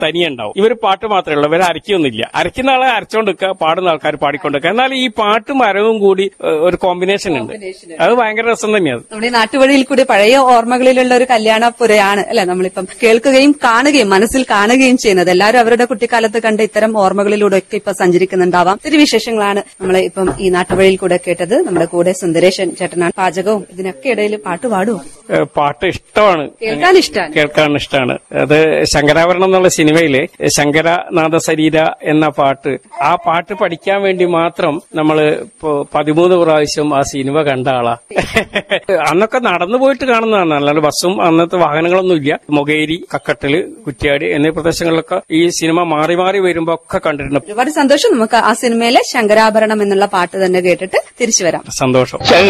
തനിയെ ഉണ്ടാവും ഇവർ പാട്ട് മാത്രമേ ഉള്ളൂ ഇവർ അരക്കൊന്നുമില്ല അരയ്ക്കുന്ന ആളെ അരച്ചോണ്ടിരിക്കുക പാടുന്ന ആൾക്കാർ പാടിക്കൊണ്ടിരിക്കുക എന്നാൽ ഈ പാട്ടും മരവും കൂടി ഏഹ്, ഒരു കോമ്പിനേഷൻ ഉണ്ട് അത് ഭയങ്കര രസം തന്നെയാണ് നമ്മുടെ ഈ നാട്ടുവഴിയിൽ കൂടി പഴയ ഓർമ്മകളിലുള്ള ഒരു കല്യാണപ്പുരയാണ് അല്ലെ നമ്മളിപ്പം കേൾക്കുകയും കാണുകയും മനസ്സിൽ കാണുകയും ചെയ്യുന്നത് എല്ലാവരും അവരുടെ കുട്ടിക്കാലത്ത് കണ്ട ഇത്തരം ഓർമ്മകളിലൂടെ ഒക്കെ ഇപ്പൊ സഞ്ചരിക്കുന്നുണ്ടാവാം ഒത്തിരി വിശേഷങ്ങളാണ് നമ്മൾ ഇപ്പം ഈ നാട്ടുവഴിയിൽ കൂടെ കേട്ടത് നമ്മുടെ കൂടെ സുന്ദരേശൻ ചേട്ടനാണ് പാചകവും ഇതിനൊക്കെ ഇടയിൽ പാട്ട് പാടുവോ ഏഹ്, പാട്ട് ഇഷ്ടമാണ് കേൾക്കാൻ ഇഷ്ടമാണ് കേൾക്കാൻ ഇഷ്ടമാണ് അത് ശങ്കരാഭരണം എന്നുള്ള സിനിമയില് ശങ്കരനാഥ ശരീര എന്ന പാട്ട് ആ പാട്ട് പഠിക്കാൻ വേണ്ടി മാത്രം നമ്മള് ഇപ്പോ പതിമൂന്ന് പ്രാവശ്യം ആ സിനിമ കണ്ട ആളാ അന്നൊക്കെ നടന്നു പോയിട്ട് കാണുന്നതാണ് അല്ലാണ്ട് ബസ്സും അന്നത്തെ വാഹനങ്ങളൊന്നും ഇല്ല മൊകേരി കക്കട്ടല് കുറ്റ്യാടി എന്നീ പ്രദേശങ്ങളിലൊക്കെ ഈ സിനിമ മാറി മാറി വരുമ്പോ ഒക്കെ കണ്ടിട്ടുണ്ട് ഒരുപാട് സന്തോഷം നമുക്ക് ആ സിനിമയിലെ ശങ്കരാഭരണം എന്നുള്ള പാട്ട് തന്നെ കേട്ടിട്ട് തിരിച്ചു വരാം സന്തോഷം ശങ്കര